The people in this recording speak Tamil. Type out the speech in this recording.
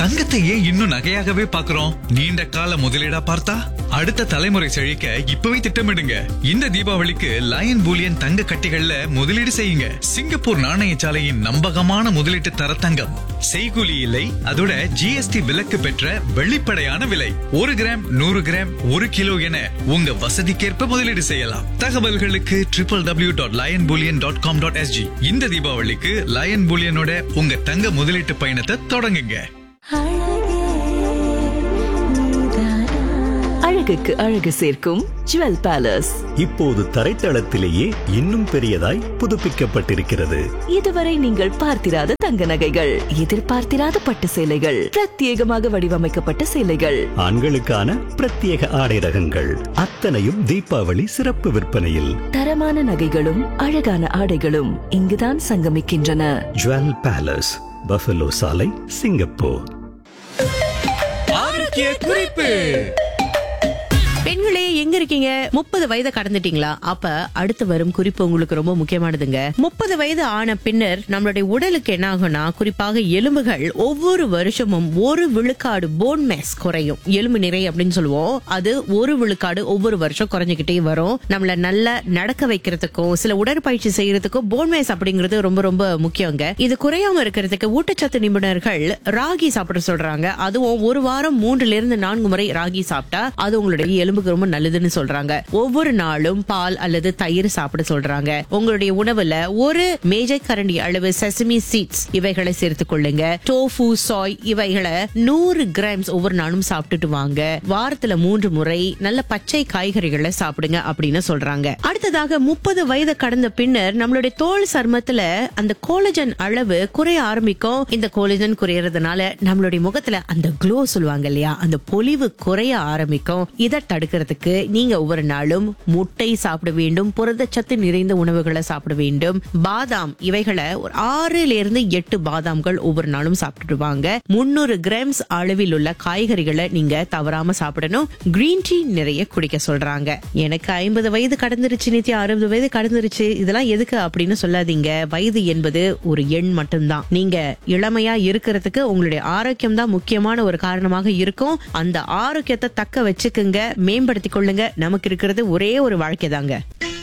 தங்கத்தை ஏன் இன்னும் நகையாகவே பார்க்கிறோம் நீண்ட கால முதலீடா பார்த்தா அடுத்த தலைமுறை செழிக்க இப்பவே திட்டமிடுங்க இந்த தீபாவளிக்கு லயன் பூலியன் தங்க கட்டிகள்ல முதலீடு செய்யுங்க சிங்கப்பூர் நாணயசாலையின் நம்பகமான முதலீட்டு தரத்தங்கம் செய்கூலி இல்லை அதோட ஜிஎஸ்டி விலக்கு பெற்ற வெளிப்படையான விலை ஒரு கிராம் நூறு கிராம் ஒரு கிலோ என உங்க வசதிக்கேற்ப முதலீடு செய்யலாம் தகவல்களுக்கு triple W dot lion bullion dot com dot SG இந்த தீபாவளிக்கு லயன் பூலியனோட உங்க தங்க முதலீட்டு பயணத்தை தொடங்குங்க அழகுக்கு அழகு சேர்க்கும் ஜுவல் பேலஸ் இப்போது தரைத்தளத்திலேயே இன்னும் பெரியதாய் புதுப்பிக்கப்பட்டிருக்கிறது இதுவரை நீங்கள் பார்த்திராத தங்க நகைகள் எதிர்பார்த்திராத பட்டு சேலைகள் பிரத்யேகமாக வடிவமைக்கப்பட்ட சேலைகள் ஆண்களுக்கான பிரத்யேக ஆடை ரகங்கள் அத்தனையும் தீபாவளி சிறப்பு விற்பனையில் தரமான நகைகளும் அழகான ஆடைகளும் இங்குதான் சங்கமிக்கின்றன ஜுவல் பேலஸ் பஃபலோ சாலை சிங்கப்பூர் ஆரோக்கிய குறிப்பு பெண்களே எங்க இருக்கீங்க முப்பது வயதை கடந்துட்டீங்களா அப்ப அடுத்து வரும் குறிப்பு உங்களுக்கு ரொம்ப முக்கியமானதுங்க முப்பது வயது ஆன பின்னர் நம்மளுடைய உடலுக்கு என்ன ஆகும்னா குறிப்பாக எலும்புகள் ஒவ்வொரு வருஷமும் ஒரு விழுக்காடு போன் மேஸ் குறையும் எலும்பு நிறை அப்படின்னு சொல்லுவோம் அது ஒரு விழுக்காடு ஒவ்வொரு வருஷம் குறைஞ்சுக்கிட்டே வரும் நம்மள நல்லா நடக்க வைக்கிறதுக்கும் சில உடற்பயிற்சி செய்யறதுக்கும் போன் மேஸ் அப்படிங்கிறது ரொம்ப ரொம்ப முக்கியங்க இது குறையாம இருக்கிறதுக்கு ஊட்டச்சத்து நிபுணர்கள் ராகி சாப்பிட சொல்றாங்க அதுவும் ஒரு வாரம் மூன்றுல இருந்து நான்கு முறை ராகி சாப்பிட்டா அது உங்களுடைய எலும்புக்கு ரொம்ப நல்லதுன்னு சொல்றாங்க ஒவ்வொரு நாளும் பால் அல்லது தயிர் சாப்பிட சொல்றாங்க உங்களுடைய உணவுல ஒரு மேஜை கரண்டி அளவு செசமி சீட்ஸ் இவைகளை சேர்த்துக் கொள்ளுங்க டோஃபு சாய் இவைகளை நூறு கிராம்ஸ் ஒவ்வொரு நாளும் சாப்பிட்டுட்டு வாங்க வாரத்துல மூன்று முறை நல்ல பச்சை காய்கறிகளை சாப்பிடுங்க அப்படின்னு சொல்றாங்க அடுத்ததாக முப்பது வயது கடந்த பின்னர் நம்மளுடைய தோல் சர்மத்துல அந்த கோலஜன் அளவு குறைய ஆரம்பிக்கும் இந்த கோலஜன் குறையறதுனால நம்மளுடைய முகத்துல அந்த க்ளோ சொல்லுவாங்க இல்லையா அந்த பொலிவு குறைய ஆரம்பிக்கும் இதை தடுக்கிறதுக்கு நீங்க ஒவ்வொரு நாளும் முட்டை சாப்பிட வேண்டும் புரதச்சத்து நிறைந்த உணவுகளை சாப்பிட வேண்டும் பாதாம் இவைகளை ஒரு ஆறுல இருந்து எட்டு பாதாம்கள் ஒவ்வொரு நாளும் சாப்பிட்டுட்டு வாங்க முன்னூறு கிராம்ஸ் அளவில் உள்ள காய்கறிகளை நீங்க தவறாம சாப்பிடணும் கிரீன் டீ நிறைய குடிக்க சொல்றாங்க எனக்கு ஐம்பது வயது கடந்துருச்சு நித்யா அறுபது வயது கடந்துருச்சு இதெல்லாம் எதுக்கு அப்படின்னு சொல்லாதீங்க வயது என்பது ஒரு எண் மட்டும்தான் நீங்க இளமையா இருக்கிறதுக்கு உங்களுடைய ஆரோக்கியம் தான் முக்கியமான ஒரு காரணமாக இருக்கும் அந்த ஆரோக்கியத்தை தக்க வச்சுக்குங்க மேம்படுத்திக் கொள்ளுங்க நமக்கு இருக்கிறது ஒரே ஒரு வாழ்க்கை தாங்க